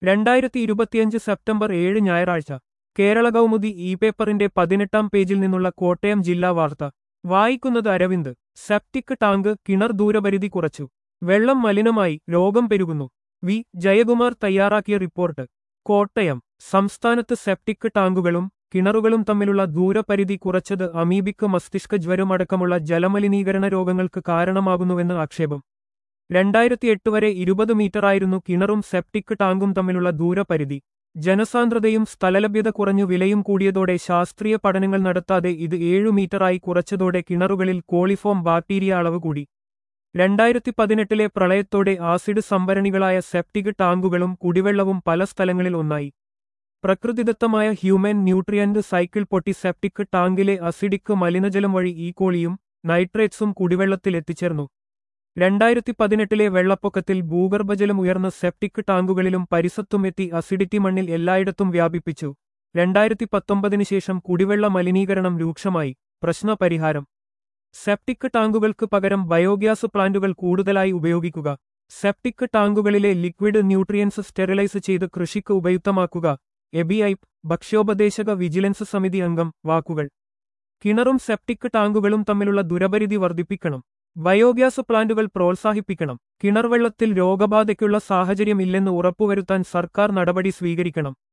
രണ്ടായിരത്തി ഇരുപത്തിയഞ്ച് സെപ്റ്റംബർ ഏഴ് ഞായറാഴ്ച കേരള കൗമുദി ഇ പേപ്പറിന്റെ പതിനെട്ടാം പേജിൽ നിന്നുള്ള കോട്ടയം ജില്ലാ വാർത്ത വായിക്കുന്നത് അരവിന്ദ് സെപ്റ്റിക് ടാങ്ക് കിണർ ദൂരപരിധി കുറച്ചു വെള്ളം മലിനമായി രോഗം പെരുകുന്നു വി ജയകുമാർ തയ്യാറാക്കിയ റിപ്പോർട്ട് കോട്ടയം സംസ്ഥാനത്ത് സെപ്റ്റിക് ടാങ്കുകളും കിണറുകളും തമ്മിലുള്ള ദൂരപരിധി കുറച്ചത് അമീബിക്ക് മസ്തിഷ്ക ജ്വരമടക്കമുള്ള ജലമലിനീകരണ രോഗങ്ങൾക്ക് കാരണമാകുന്നുവെന്ന് ആക്ഷേപം രണ്ടായിരത്തി എട്ട് വരെ ഇരുപത് മീറ്ററായിരുന്നു കിണറും സെപ്റ്റിക് ടാങ്കും തമ്മിലുള്ള ദൂരപരിധി ജനസാന്ദ്രതയും സ്ഥലലഭ്യത കുറഞ്ഞു വിലയും കൂടിയതോടെ ശാസ്ത്രീയ പഠനങ്ങൾ നടത്താതെ ഇത് ഏഴു മീറ്ററായി കുറച്ചതോടെ കിണറുകളിൽ കോളിഫോം ബാക്ടീരിയ അളവ് കൂടി രണ്ടായിരത്തി പതിനെട്ടിലെ പ്രളയത്തോടെ ആസിഡ് സംഭരണികളായ സെപ്റ്റിക് ടാങ്കുകളും കുടിവെള്ളവും പല സ്ഥലങ്ങളിൽ ഒന്നായി പ്രകൃതിദത്തമായ ഹ്യൂമൻ ന്യൂട്രിയന്റ് സൈക്കിൾ പൊട്ടി സെപ്റ്റിക് ടാങ്കിലെ അസിഡിക് മലിനജലം വഴി ഈ കോളിയും നൈട്രേറ്റ്സും കുടിവെള്ളത്തിൽ എത്തിച്ചേർന്നു രണ്ടായിരത്തി പതിനെട്ടിലെ വെള്ളപ്പൊക്കത്തിൽ ഭൂഗർഭജലം ഉയർന്ന സെപ്റ്റിക് ടാങ്കുകളിലും പരിസത്തും എത്തി അസിഡിറ്റി മണ്ണിൽ എല്ലായിടത്തും വ്യാപിപ്പിച്ചു രണ്ടായിരത്തി പത്തൊമ്പതിന് ശേഷം കുടിവെള്ള മലിനീകരണം രൂക്ഷമായി പ്രശ്നപരിഹാരം സെപ്റ്റിക് ടാങ്കുകൾക്ക് പകരം ബയോഗ്യാസ് പ്ലാന്റുകൾ കൂടുതലായി ഉപയോഗിക്കുക സെപ്റ്റിക് ടാങ്കുകളിലെ ലിക്വിഡ് ന്യൂട്രിയൻസ് സ്റ്റെറിലൈസ് ചെയ്ത് കൃഷിക്ക് ഉപയുക്തമാക്കുക എബിഐപ് ഭക്ഷ്യോപദേശക വിജിലൻസ് സമിതി അംഗം വാക്കുകൾ കിണറും സെപ്റ്റിക് ടാങ്കുകളും തമ്മിലുള്ള ദുരപരിധി വർദ്ധിപ്പിക്കണം ബയോഗ്യാസ് പ്ലാന്റുകൾ പ്രോത്സാഹിപ്പിക്കണം കിണർവെള്ളത്തിൽ രോഗബാധയ്ക്കുള്ള സാഹചര്യമില്ലെന്ന് ഉറപ്പുവരുത്താൻ സർക്കാർ നടപടി സ്വീകരിക്കണം